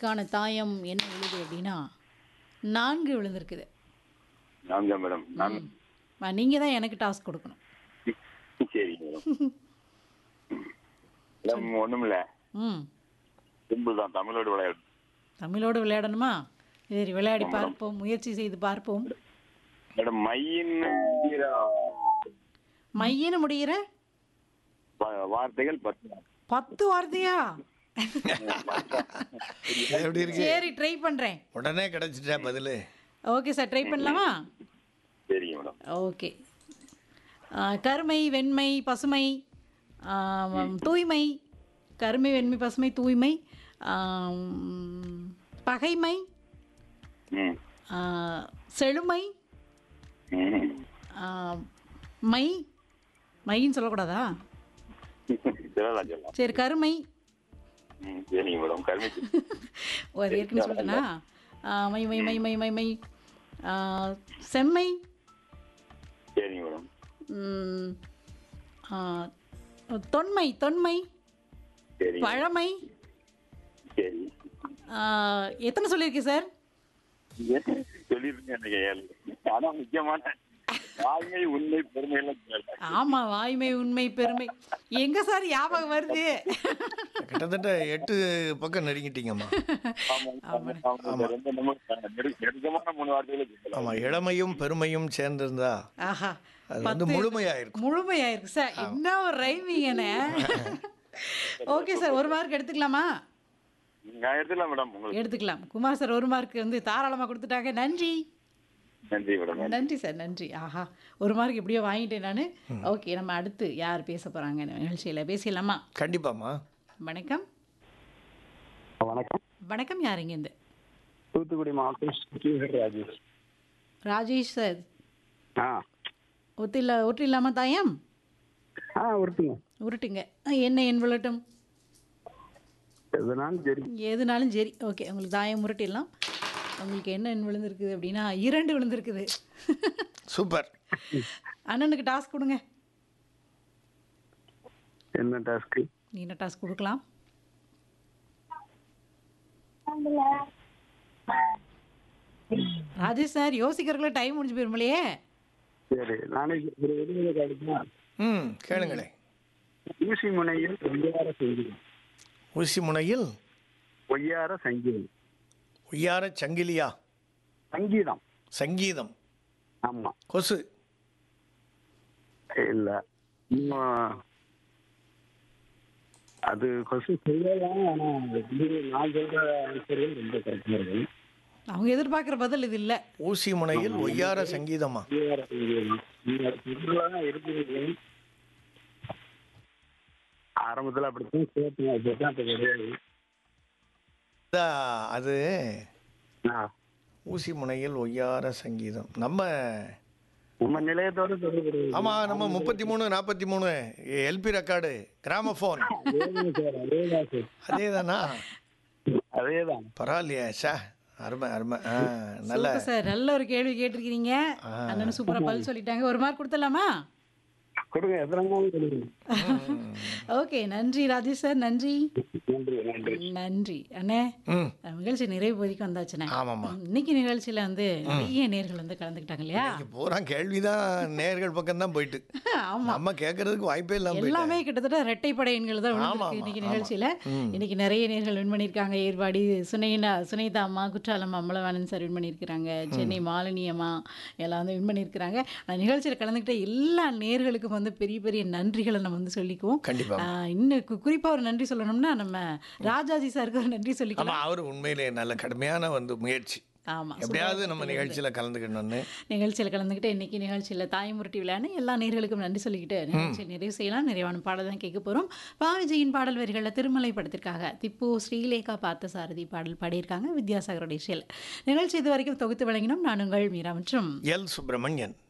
இன்னைக்கான தாயம் என்ன விழுது அப்படின்னா நான்கு விழுந்திருக்குது நான்கா மேடம் நான் நீங்கள் தான் எனக்கு டாஸ்க் கொடுக்கணும் சரிங்க மேடம் மேடம் ஒண்ணும் இல்ல ம் சிம்பிள் தான் தமிழோடு விளையாடு தமிழோடு விளையாடணுமா சரி விளையாடி பார்ப்போம் முயற்சி செய்து பார்ப்போம் மேடம் மையின்னு முடிகிற மையன்னு முடிகிற வா- வார்த்தைகள் பத்து பத்து வார்த்தையா எப்படி இருக்கு சரி ட்ரை பண்ணுறேன் உடனே கிடைச்சிட்டா பதிலு ஓகே சார் ட்ரை பண்ணலாமா சரிங்க மேடம் ஓகே ஆ, கருமை வெண்மை பசுமை ஆ, ம், தூய்மை கருமை வெண்மை பசுமை தூய்மை ஆம், பகைமை ம் ஆ, செழுமை ம். ஆ, மை மைன்னு சொல்லக்கூடாதா சொல்லலாம் சொல்லலாம் சரி கருமை ம் சரிங்க மேடம் கருமைக்கு ஒரு ஏற்கனவே சொல்லிட்டேனா ஆ, மை மை மை மை மை மை ஆ, செம்மை சரிங்க மேடம் ம், ஆ, தொன்மை தொன்மை சரிங்க பழமை சரி ஆ, எத்தனை சொல்லியிருக்கு சார் சொல்லிருக்கேன் எனக்கு ஏழு. ஆனா முக்கியமான தாய்மை உண்மை பெருமை எல்லாம் சொல்லல ஆமா வாய்மை உண்மை பெருமை எங்க சார் ஞாபகம் வருது கிட்டத்தட்ட எட்டு பக்கம் நெருங்கிட்டீங்கம்மா ஆமா, ஆமா, ஆமா. ரொம்ப நம்ம நெரு- நெருக்கமான மூணு வார்த்தைகளை சொல்லலாம் ஆமா இளமையும் பெருமையும் சேர்ந்திருந்தா ஆஹா அது வந்து பத்து முழுமையாயிருக்கும் முழுமையாயிருக்கு சார் என்ன ஒரு ரைமிங்கண்ணே ஓகே சார் ஒரு மார்க் எடுத்துக்கலாமா நான் எடுத்துக்கலாம் மேடம் உங்களுக்கு எடுத்துக்கலாம் குமார் சார் ஒரு மார்க் வந்து தாராளமாக கொடுத்துட்டாங்க நன்றி நன்றி மேடம் நன்றி சார் நன்றி ஆஹா ஒரு மார்க் எப்படியோ வாங்கிட்டேன் நான் ஓகே நம்ம அடுத்து யார் பேச போகிறாங்க நிகழ்ச்சியில் பேசிடலாமா கண்டிப்பாம்மா வணக்கம் வணக்கம் வணக்கம் யாருங்க இந்த தூத்துக்குடி மாவட்டம் ஸ்ரீஹர் ராஜேஷ் ராஜேஷ் சார் ஆ ஒத்தில ஒட்டு இல்லாமல் தாயம் ஆ ஒருத்துங்க உருட்டுங்க அஹ், என்ன என் விழட்டும் எதுனாலும் சரி எதுனாலும் சரி ஓகே உங்களுக்கு தாயம் உருட்டிடலாம் உங்களுக்கு என்ன எண் விழுந்திருக்குது அப்படின்னா இரண்டு விழுந்திருக்குது சூப்பர் அண்ணனுக்கு டாஸ்க் கொடுங்க என்ன டாஸ்க்கு நீ என்ன டாஸ்க் கொடுக்கலாம் ராஜேஷ் சார் யோசிக்கிறதுக்குள்ள டைம் முடிஞ்சு போயிருமில்லையே சரி நானே ஒரு விடுதலை காடுனா ம் கேளுங்களேன் ஊசி முனையில் ஒய்யார சங்கீதம் ஊசி முனையில் ஒய்யார சங்கீதம் உய்யார சங்கிலியா சங்கீதம் சங்கீதம் ஆமா கொசு இல்ல இன்னும் அது கொஸ்டின் சொல்லலாம் ஆனா இது நான் சொல்ற ஆன்சர்கள் ரொம்ப கரெக்டா இருக்கும் அவங்க எதிர்பார்க்குற பதில் இது இல்லை ஊசி முனையில் ஒய்யார சங்கீதமா ஒய்யார சங்கீதம் நீங்க சொல்றதெல்லாம் இருக்குது ஆரம்பத்துல அப்படித்தான் கேட்டேன் அதுதான் இப்ப கிடையாது அதா- அது ஆ. ஊசி முனையில் ஒய்யார சங்கீதம் நம்ம நம்ம நிலையத்தோட தொடர்பு ஆமா நம்ம முப்பத்தி மூணு நாற்பத்தி மூணு எல்பி ரெக்கார்டு கிராமபோன் அதேதான் சார் அதேதான் சார் அதேதானா அதேதான் பரவாயில்லையா சா அருமை அருமை ஆ நல்ல சூப்பர் சார் நல்ல ஒரு கேள்வி கேட்டிருக்கிறீங்க அண்ணன் சூப்பராக பதில் சொல்லிட்டாங்க ஒரு மார்க் கொடுத்துடலாமா கொடுங்க எத்தனை நாள் கொடுங்க ஓகே நன்றி ராஜேஷ் சார் நன்றி நன்றி நன்றி நன்றி அண்ணே ம் நிகழ்ச்சி நிறைவு பகுதிக்கு வந்தாச்சுண்ணே ஆமாம்மா இன்னைக்கு நிகழ்ச்சியில வந்து நிறைய நேர்கள் வந்து கலந்துக்கிட்டாங்க இல்லையா இங்க பூரா கேள்விதான் நேர்கள் பக்கம் தான் போயிட்டு ஆமா நம்ம கேட்கறதுக்கு வாய்ப்பே இல்லாம போயிட்டு எல்லாமே கிட்டத்தட்ட ரெட்டைப்படை எண்கள் தான் ஆமா, விழுந்திருக்கு ஆமா, இன்னைக்கு ஆமா. நிகழ்ச்சியில ம். இன்னைக்கு நிறைய நேர்கள் வின் பண்ணியிருக்காங்க ஏற்பாடி சுனைனா சுனைதா அம்மா குற்றாலம் அம்பலவாணன் சார் வின் பண்ணியிருக்கிறாங்க சென்னை மாலினி அம்மா எல்லாம் வந்து வின் பண்ணியிருக்கிறாங்க அந்த நிகழ்ச்சியில் கலந்துக்கிட்ட எல்லா நேர்களுக்கும் வந்து பெரிய பெரிய நன்றிகளை நம்ம வந்து சொல்லிக்குவோம் கண்டிப்பா ஆஹ் இன்னும் கு- குறிப்பா ஒரு நன்றி சொல்லணும்னா நம்ம ராஜாஜி சாருக்கு ஒரு நன்றி சொல்லிக்கலாம் ஆமா அவர் உண்மையிலே நல்ல கடுமையான வந்து முயற்சி ஆமா எப்படியாவது நம்ம நிகழ்ச்சியில கலந்துக்கணும்னு நிகழ்ச்சியில் கலந்துக்கிட்டு இன்னைக்கு நிகழ்ச்சியில் தாய்முருட்டி விளையாண்டு எல்லா நேர்களுக்கும் நன்றி சொல்லிக்கிட்டு நிகழ்ச்சியை நிறைவு செய்யலாம் நிறைவான பாடல் தான் கேட்க போகிறோம் பாவிஜியின் பாடல் வரிகளில் திருமலை படத்திற்காக திப்பு ஸ்ரீலேகா பார்த்தசாரதி பாடல் பாடியிருக்காங்க வித்யாசாகரோட இசையில் நிகழ்ச்சி இது வரைக்கும் தொகுத்து வழங்கினோம் நான் உங்கள் மீரா மற்றும் எல் சுப்பிரமணியன்